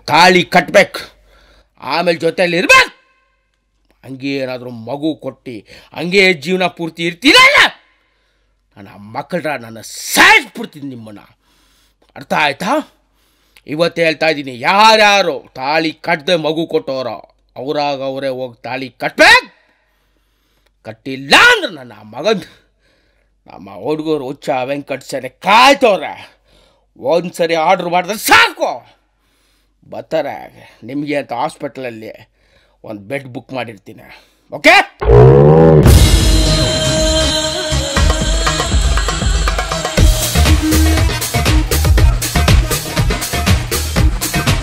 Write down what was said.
ತಾಳಿ ಕಟ್ಬೇಕು ಆಮೇಲೆ ಜೊತೆಯಲ್ಲಿ ಇರ್ಬೇಕು ಹಂಗೆ ಏನಾದರೂ ಮಗು ಕೊಟ್ಟು ಹಂಗೆ ಜೀವನ ಪೂರ್ತಿ ಇರ್ತೀರ ನನ್ನ ಮಕ್ಕಳ ನನ್ನ ಸಾಯಿಸ್ಬಿಡ್ತೀನಿ ನಿಮ್ಮನ್ನು ಅರ್ಥ ಆಯ್ತಾ ಇವತ್ತು ಹೇಳ್ತಾ ಇದ್ದೀನಿ ಯಾರ್ಯಾರು ತಾಳಿ ಕಟ್ಟದೆ ಮಗು ಕೊಟ್ಟೋರೋ ಅವರಾಗ ಅವರೇ ಹೋಗಿ ತಾಳಿ ಕಟ್ಬೇಕು ಕಟ್ಟಿಲ್ಲ ಅಂದ್ರೆ ನನ್ನ ಮಗನ್ ನಮ್ಮ ಹುಡುಗರು ಹುಚ್ಚ ವೆಂಕಟ್ ಸರಿ ಕಾಯ್ತವ್ರೆ ಒಂದು ಸರಿ ಆರ್ಡ್ರ್ ಮಾಡಿದ್ರೆ ಸಾಕು ಬರ್ತಾರೆ ನಿಮಗೆ ಅಂತ ಹಾಸ್ಪಿಟ್ಲಲ್ಲಿ ಒಂದು ಬೆಡ್ ಬುಕ್ ಮಾಡಿರ್ತೀನಿ ಓಕೆ